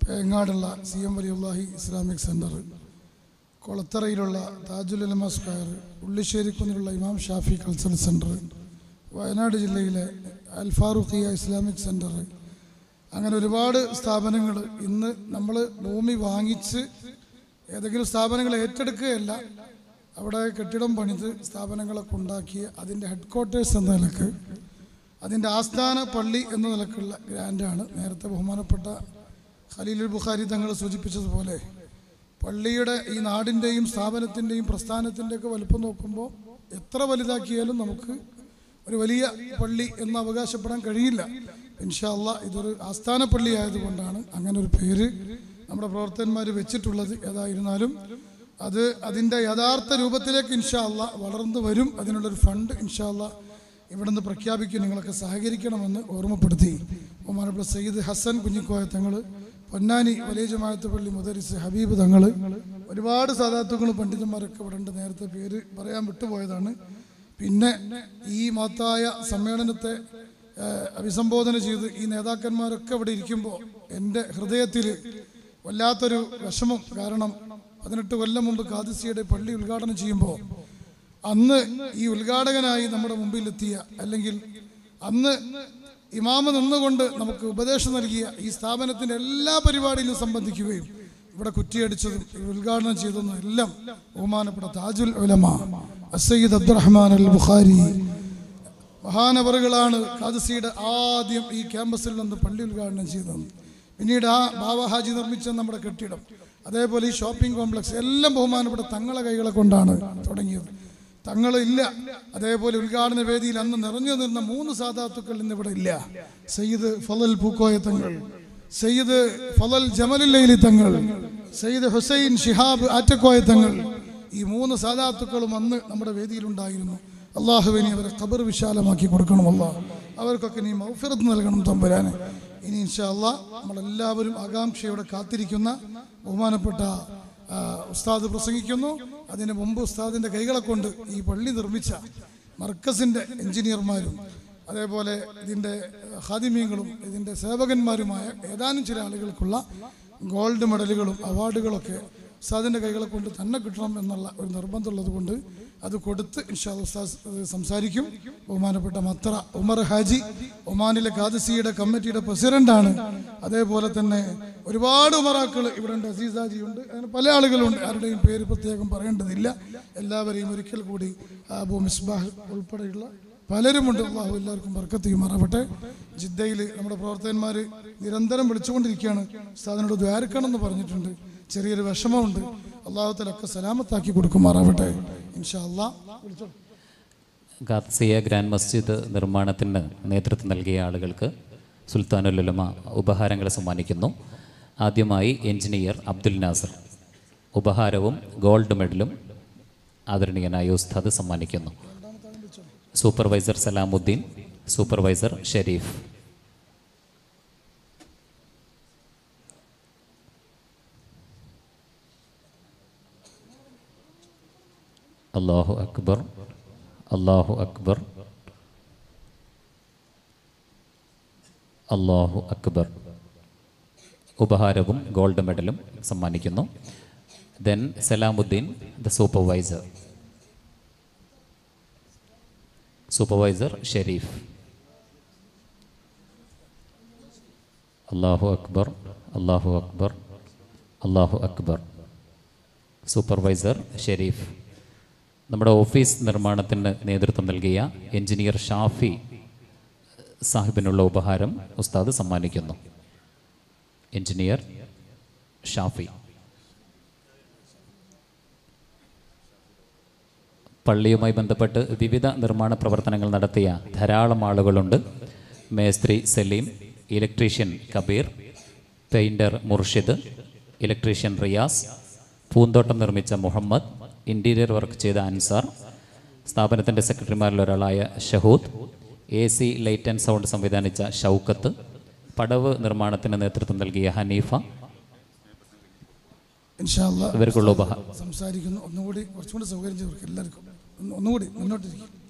പേങ്ങാടുള്ള C M വലിയുല്ലാഹി Islamic centre കൊളത്തറയിലുള്ള Tajul Ulama square ഉള്ളിശ്ശേരിക്കുന്നിലുള്ള ഇമാം ഷാഫി കൾച്ചറൽ സെൻറ്റർ വയനാട് ജില്ലയിലെ അൽ ഫാറൂഖിയ ഇസ്ലാമിക് സെൻറ്റർ അങ്ങനെ ഒരുപാട് സ്ഥാപനങ്ങൾ ഇന്ന് നമ്മൾ ഭൂമി വാങ്ങിച്ച് ഏതെങ്കിലും സ്ഥാപനങ്ങൾ ഏറ്റെടുക്കുകയല്ല അവിടെ കെട്ടിടം പണിത് സ്ഥാപനങ്ങളൊക്കെ ഉണ്ടാക്കി അതിൻ്റെ ഹെഡ് ക്വാർട്ടേഴ്സ് എന്ന നിലക്ക് അതിൻ്റെ ആസ്ഥാന പള്ളി എന്ന നിലക്കുള്ള ഗ്രാൻഡാണ് നേരത്തെ ബഹുമാനപ്പെട്ട ഖലീലുൽ ബുഖാരി തങ്ങൾ സൂചിപ്പിച്ചതുപോലെ പള്ളിയുടെ ഈ നാടിൻ്റെയും സ്ഥാപനത്തിൻ്റെയും പ്രസ്ഥാനത്തിൻ്റെയൊക്കെ വലുപ്പം നോക്കുമ്പോൾ എത്ര വലുതാക്കിയാലും നമുക്ക് ഒരു വലിയ പള്ളി എന്ന് അവകാശപ്പെടാൻ കഴിയില്ല ഇൻഷാല്ല ഇതൊരു ആസ്ഥാന പള്ളി ആയതുകൊണ്ടാണ് അങ്ങനെ ഒരു പേര് നമ്മുടെ പ്രവർത്തകന്മാർ വെച്ചിട്ടുള്ളത് ഏതായിരുന്നാലും അത് അതിൻ്റെ യഥാർത്ഥ രൂപത്തിലേക്ക് ഇൻഷാല്ല വളർന്നു വരും അതിനുള്ളൊരു ഫണ്ട് ഇൻഷാല്ല ഇവിടുന്ന് പ്രഖ്യാപിക്കും നിങ്ങളൊക്കെ സഹകരിക്കണമെന്ന് ഓർമ്മപ്പെടുത്തി ബഹുമാനപ്പെട്ട സയ്യിദ് ഹസൻ കുഞ്ഞിക്കോയ തങ്ങൾ പൊന്നാനി വലിയ ജമാഅത്ത് പള്ളി മുദരിസ് ഹബീബ് തങ്ങൾ ഒരുപാട് സാധാത്തുക്കളും പണ്ഡിതന്മാരൊക്കെ ഇവിടെ ഉണ്ട് നേരത്തെ പേര് പറയാൻ വിട്ടുപോയതാണ് പിന്നെ ഈ മഹത്തായ സമ്മേളനത്തെ ഏഹ്, അഭിസംബോധന ചെയ്ത് ഈ നേതാക്കന്മാരൊക്കെ ഇവിടെ ഇരിക്കുമ്പോൾ എൻ്റെ ഹൃദയത്തിൽ വല്ലാത്തൊരു വിഷമം കാരണം പതിനെട്ട് കൊല്ലം മുമ്പ് കാദിസിയുടെ പള്ളി ഉദ്ഘാടനം ചെയ്യുമ്പോൾ അന്ന് ഈ ഉദ്ഘാടകനായി നമ്മുടെ മുമ്പിലെത്തിയ അല്ലെങ്കിൽ അന്ന് ഇമാമ നിന്നുകൊണ്ട് നമുക്ക് ഉപദേശം നൽകിയ ഈ സ്ഥാപനത്തിന്റെ എല്ലാ പരിപാടിയിലും സംബന്ധിക്കുകയും ഇവിടെ കുറ്റിയടിച്ചതും ഈ ഉദ്ഘാടനം ചെയ്തതും എല്ലാം ബഹുമാനപ്പെട്ട താജുൽ ഉലമ അസയ്യിദ് അബ്ദുറഹ്മാൻ അൽ ബുഖാരി മഹാനവറുകളാണ് കാദസിയുടെ ആദ്യം ഈ ക്യാമ്പസിൽ നിന്ന് പള്ളി ഉദ്ഘാടനം ചെയ്തത് പിന്നീട് ആ ബാബ ഹാജി നിർമ്മിച്ച നമ്മുടെ കെട്ടിടം അതേപോലെ ഈ ഷോപ്പിംഗ് കോംപ്ലക്സ് എല്ലാം ബഹുമാനപ്പെട്ട തങ്ങളെ കൈകളെ കൊണ്ടാണ് തുടങ്ങിയത് തങ്ങൾ ഇല്ല അതേപോലെ ഉദ്ഘാടന വേദിയിൽ അന്ന് നിറഞ്ഞു നിന്ന മൂന്ന് സാധാത്തുക്കൾ ഇന്ന് ഇവിടെ ഇല്ല സയ്യിദ് ഫലൽ പൂക്കോയ തങ്ങൾ സയ്യിദ് ഫലൽ ജമലുല്ലൈലി തങ്ങൾ സയ്യിദ് ഹുസൈൻ ഷിഹാബ് ആറ്റക്കോയ തങ്ങൾ ഈ മൂന്ന് സാധാത്തുക്കളും അന്ന് നമ്മുടെ വേദിയിലുണ്ടായിരുന്നു അള്ളാഹുവിനെ അവരെ ഖബർ വിശാലമാക്കി കൊടുക്കണം അല്ലാ അവർക്കൊക്കെ നീ മൗഫിറത്ത് നൽകണം തമ്പുരാനെ ഇനി ഇൻഷാ അല്ലാ നമ്മളെല്ലാവരും ആകാംക്ഷയോടെ കാത്തിരിക്കുന്ന ബഹുമാനപ്പെട്ട ആ, ഉസ്താദ് പ്രസംഗിക്കുന്നു അതിന് മുമ്പ് ഉസ്താദിന്റെ കൈകളെ കൊണ്ട് ഈ പള്ളി നിർമ്മിച്ച മർക്കസിന്റെ എഞ്ചിനീയർമാരും അതേപോലെ ഇതിന്റെ ഹാദിമീങ്ങളും ഇതിന്റെ സേവകന്മാരുമായ ഏതാനും ചില ആളുകൾക്കുള്ള ഗോൾഡ് മെഡലുകളും അവാർഡുകളൊക്കെ ഉസ്താദിന്റെ കൈകളെ കൊണ്ട് തന്നെ കിട്ടണം എന്നുള്ള ഒരു നിർബന്ധമുള്ളത് കൊണ്ട് അത് കൊടുത്ത് ഇൻഷാ അല്ലാ ഉസ്താദ് അത് സംസാരിക്കും ബഹുമാനപ്പെട്ട മത്ര ഉമർ ഹാജി ഒമാനിലെ ഖാദിസിയുടെ കമ്മിറ്റിയുടെ പ്രസിഡന്റാണ് അതേപോലെ തന്നെ ഒരുപാട് ഉമറാക്കൾ ഇവിടെ ഉണ്ട് അസീസ് ഹാജി ഉണ്ട് അങ്ങനെ പല ആളുകളുണ്ട് ആരുടെയും പേര് പ്രത്യേകം പറയേണ്ടതില്ല എല്ലാവരെയും ഒരിക്കൽ കൂടി അബു മിസ്ബാഹ് ഉൾപ്പെടെയുള്ള പലരുമുണ്ട് അള്ളാഹു എല്ലാവർക്കും ബർക്കത്ത് ചെയ്യുമാറാവട്ടെ ജിദ്ദയിൽ നമ്മുടെ പ്രവർത്തകന്മാർ നിരന്തരം വിളിച്ചുകൊണ്ടിരിക്കുകയാണ് ഉസ്താദിനോട് ദ്വാരക്കണം എന്ന് പറഞ്ഞിട്ടുണ്ട് ചെറിയൊരു വിഷമമുണ്ട് അള്ളാഹുത്തലൊക്കെ സലാമത്താക്കി കൊടുക്കുമാറാവട്ടെ ഇൻഷാ അള്ളാ വിളിച്ചോ ഗാദ്സിയ ഗ്രാൻഡ് മസ്ജിദ് നിർമ്മാണത്തിന് നേതൃത്വം നൽകിയ ആളുകൾക്ക് സുൽത്താനുലുലമ ഉപഹാരങ്ങൾ സമ്മാനിക്കുന്നു ആദ്യമായി എഞ്ചിനീയർ അബ്ദുൽ നാസർ ഉപഹാരവും ഗോൾഡ് മെഡലും ആദരണീയനായ ഉസ്താദ് സമ്മാനിക്കുന്നു സൂപ്പർവൈസർ സലാമുദ്ദീൻ സൂപ്പർവൈസർ ഷെരീഫ് അള്ളാഹു അക്ബർ അള്ളാഹു അക്ബർ അള്ളാഹു അക്ബർ ഉപഹാരവും ഗോൾഡ് മെഡലും സമ്മാനിക്കുന്നു then Salamuddin the supervisor supervisor Sharif അള്ളാഹു അക്ബർ അള്ളാഹു അക്ബർ അള്ളാഹു അക്ബർ സൂപ്പർവൈസർ ഷെരീഫ് നമ്മുടെ ഓഫീസ് നിർമ്മാണത്തിന് നേതൃത്വം നൽകിയ എഞ്ചിനീയർ ഷാഫി സാഹിബിനുള്ള ഉപഹാരം ഉസ്താദ് സമ്മാനിക്കുന്നു എഞ്ചിനീയർ ഷാഫി പള്ളിയുമായി ബന്ധപ്പെട്ട് വിവിധ നിർമ്മാണ പ്രവർത്തനങ്ങൾ നടത്തിയ ധാരാളം ആളുകളുണ്ട് മേസ്ത്രി Salim electrician Kabir painter Murshid electrician Riyas പൂന്തോട്ടം നിർമ്മിച്ച മുഹമ്മദ് ഇൻറ്റീരിയർ വർക്ക് ചെയ്ത അൻസാർ സ്ഥാപനത്തിൻ്റെ സെക്രട്ടറിമാരിൽ ഒരാളായ Shahood A C light and sound സംവിധാനിച്ച ഷൗക്കത്ത് പടവ് നിർമ്മാണത്തിന് നേതൃത്വം നൽകിയ ഹനീഫ ഇൻഷാ അള്ളാ ഇവർക്കുള്ള ഉപഹാരം സംസാരിക്കുന്നു ഒന്നുകൂടി കുറച്ചും കൂടി സൗകര്യം ചെയ്തവർക്ക് എല്ലാവർക്കും ഒന്ന് ഒന്നുകൂടി മുന്നോട്ടിരിക്കും